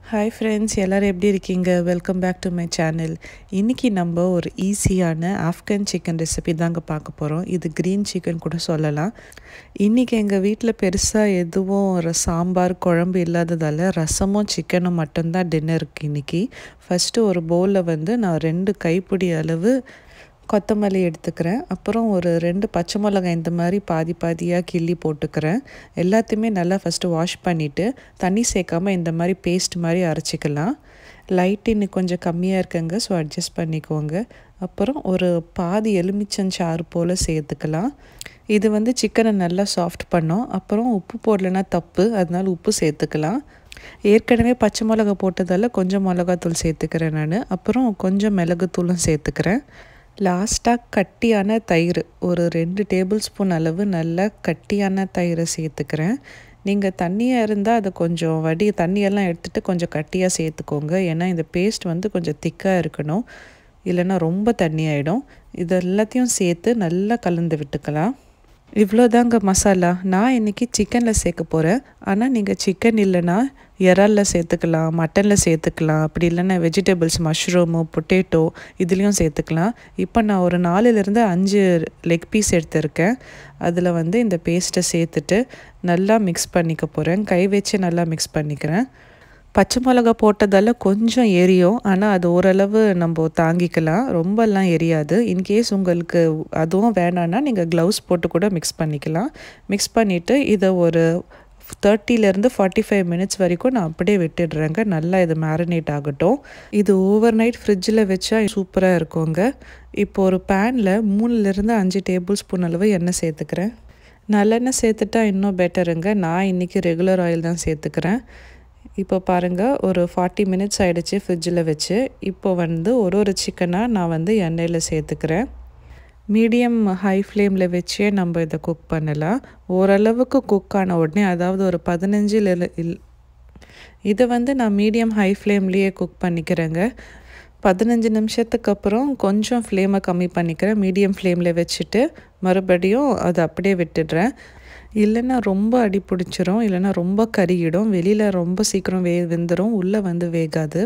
hi friends எல்லோரும் எப்படி இருக்கீங்க welcome back to my channel இன்றைக்கி நம்ம ஒரு ஈஸியான ஆஃப்கன் சிக்கன் ரெசிபி தாங்க பார்க்க போகிறோம் இது க்ரீன் சிக்கன் கூட சொல்லலாம் இன்றைக்கி எங்கள் வீட்டில் பெருசாக எதுவும் ஒரு சாம்பார் குழம்பு இல்லாததால் ரசமும் சிக்கனும் மட்டும்தான் டின்னருக்கு இன்றைக்கி ஃபஸ்ட்டு ஒரு பவுலில் வந்து நான் ரெண்டு கைப்பிடி அளவு கொத்தமல்லி எடுத்துக்கிறேன் அப்புறம் ஒரு ரெண்டு பச்சை மிளகாய் இந்த மாதிரி பாதி பாதியாக கிள்ளி போட்டுக்கிறேன் எல்லாத்தையுமே நல்லா ஃபஸ்ட்டு வாஷ் பண்ணிவிட்டு தண்ணி சேர்க்காமல் இந்த மாதிரி பேஸ்ட் மாதிரி அரைச்சிக்கலாம் லைட் இன்னும் கொஞ்சம் கம்மியாக இருக்குங்க ஸோ அட்ஜஸ்ட் பண்ணிக்கோங்க அப்புறம் ஒரு பாதி எலுமிச்சஞ்சாறு போல் சேர்த்துக்கலாம் இது வந்து சிக்கனை நல்லா சாஃப்ட் பண்ணோம் அப்புறம் உப்பு போடலைன்னா தப்பு அதனால உப்பு சேர்த்துக்கலாம் ஏற்கனவே பச்சை மிளகா போட்டதால் கொஞ்சம் மிளகாத்தூள் சேர்த்துக்கிறேன் நான் அப்புறம் கொஞ்சம் மிளகுத்தூளும் சேர்த்துக்கிறேன் லாஸ்ட்டாக கட்டியான தயிர் ஒரு ரெண்டு டேபிள் ஸ்பூன் அளவு நல்லா கட்டியான தயிரை சேர்த்துக்கிறேன் நீங்கள் தண்ணியாக இருந்தால் அதை கொஞ்சம் வடி தண்ணியெல்லாம் எடுத்துகிட்டு கொஞ்சம் கட்டியாக சேர்த்துக்கோங்க ஏன்னா இந்த பேஸ்ட் வந்து கொஞ்சம் திக்காக இருக்கணும் இல்லைன்னா ரொம்ப தண்ணி ஆகிடும் இது எல்லாத்தையும் சேர்த்து நல்லா கலந்து விட்டுக்கலாம் இவ்வளோதாங்க மசாலா நான் இன்றைக்கி சிக்கனில் சேர்க்க போகிறேன் ஆனால் நீங்கள் சிக்கன் இல்லைன்னா இறாலில் சேர்த்துக்கலாம் மட்டனில் சேர்த்துக்கலாம் அப்படி இல்லைன்னா வெஜிடபிள்ஸ் மஷ்ரூமு பொட்டேட்டோ இதுலேயும் சேர்த்துக்கலாம் இப்போ நான் ஒரு நாலுலேருந்து அஞ்சு லெக் பீஸ் எடுத்திருக்கேன் அதில் வந்து இந்த பேஸ்ட்டை சேர்த்துட்டு நல்லா மிக்ஸ் பண்ணிக்க போகிறேன் கை வச்சு நல்லா மிக்ஸ் பண்ணிக்கிறேன் பச்சை மிளகா போட்டதால் கொஞ்சம் எரியும் ஆனால் அது ஓரளவு நம்ம தாங்கிக்கலாம் ரொம்பலாம் எரியாது இன்கேஸ் உங்களுக்கு அதுவும் வேணான்னா நீங்கள் க்ளவுஸ் போட்டு கூட மிக்ஸ் பண்ணிக்கலாம் மிக்ஸ் பண்ணிவிட்டு இதை ஒரு தேர்ட்டிலேருந்து ஃபார்ட்டி ஃபைவ் மினிட்ஸ் வரைக்கும் நான் அப்படியே விட்டுடுறேங்க நல்லா இது மேரினேட் ஆகட்டும் இது ஓவர் நைட் ஃப்ரிட்ஜில் வச்சா சூப்பராக இருக்குங்க இப்போ ஒரு பேனில் மூணுலேருந்து அஞ்சு டேபிள் ஸ்பூன் அளவு எண்ணெய் சேர்த்துக்கிறேன் நல்லெண்ணெய் சேர்த்துட்டா இன்னும் பெட்டருங்க நான் இன்றைக்கி ரெகுலர் ஆயில் தான் சேர்த்துக்கிறேன் இப்போ பாருங்கள் ஒரு ஃபார்ட்டி மினிட்ஸ் ஆகிடுச்சு ஃப்ரிட்ஜில் வச்சு இப்போ வந்து ஒரு ஒரு சிக்கனாக நான் வந்து எண்ணெயில் சேர்த்துக்கிறேன் மீடியம் ஹை ஃப்ளேமில் வச்சே நம்ம இதை குக் பண்ணலாம் ஓரளவுக்கு குக் ஆன உடனே அதாவது ஒரு பதினஞ்சில் இல் இதை வந்து நான் மீடியம் ஹை ஃப்ளேம்லேயே குக் பண்ணிக்கிறேங்க பதினஞ்சு நிமிஷத்துக்கு அப்புறம் கொஞ்சம் ஃப்ளேமை கம்மி பண்ணிக்கிறேன் மீடியம் ஃப்ளேமில் வச்சுட்டு மறுபடியும் அதை அப்படியே விட்டுடுறேன் இல்லைன்னா ரொம்ப அடி பிடிச்சிரும் இல்லைன்னா ரொம்ப கருகிடும் வெளியில் ரொம்ப சீக்கிரம் வே வெந்துடும் உள்ளே வந்து வேகாது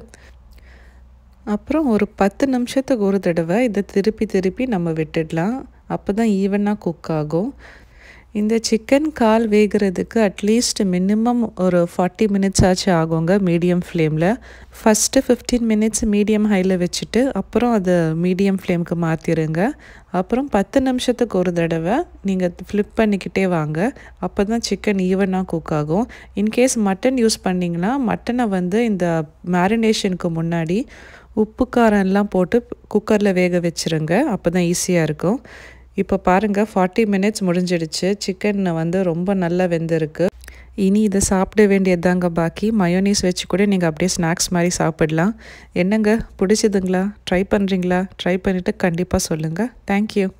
அப்புறம் ஒரு பத்து நிமிஷத்துக்கு ஒரு தடவை இதை திருப்பி திருப்பி நம்ம விட்டுடலாம் அப்போ தான் ஈவனாக குக் ஆகும் இந்த சிக்கன் கால் வேகிறதுக்கு அட்லீஸ்ட் மினிமம் ஒரு ஃபார்ட்டி மினிட்ஸ் ஆச்சு ஆகுங்க மீடியம் ஃப்ளேமில் ஃபஸ்ட்டு ஃபிஃப்டீன் மினிட்ஸ் மீடியம் ஹையில் வச்சுட்டு அப்புறம் அதை மீடியம் ஃப்ளேமுக்கு மாற்றிடுங்க அப்புறம் பத்து நிமிஷத்துக்கு ஒரு தடவை நீங்கள் ஃப்ளிப் பண்ணிக்கிட்டே வாங்க அப்போ தான் சிக்கன் ஈவனாக குக் ஆகும் இன்கேஸ் மட்டன் யூஸ் பண்ணிங்கன்னா மட்டனை வந்து இந்த மேரினேஷனுக்கு முன்னாடி உப்பு காரம்லாம் போட்டு குக்கரில் வேக வச்சுருங்க அப்போ தான் ஈஸியாக இருக்கும் இப்போ பாருங்கள் ஃபார்ட்டி மினிட்ஸ் முடிஞ்சிடுச்சு சிக்கன் வந்து ரொம்ப நல்லா வெந்திருக்கு இனி இதை சாப்பிட வேண்டியது தாங்க பாக்கி மயோனீஸ் வச்சு கூட நீங்கள் அப்படியே ஸ்நாக்ஸ் மாதிரி சாப்பிடலாம் என்னங்க பிடிச்சதுங்களா ட்ரை பண்ணுறீங்களா ட்ரை பண்ணிவிட்டு கண்டிப்பாக சொல்லுங்கள் தேங்க்யூ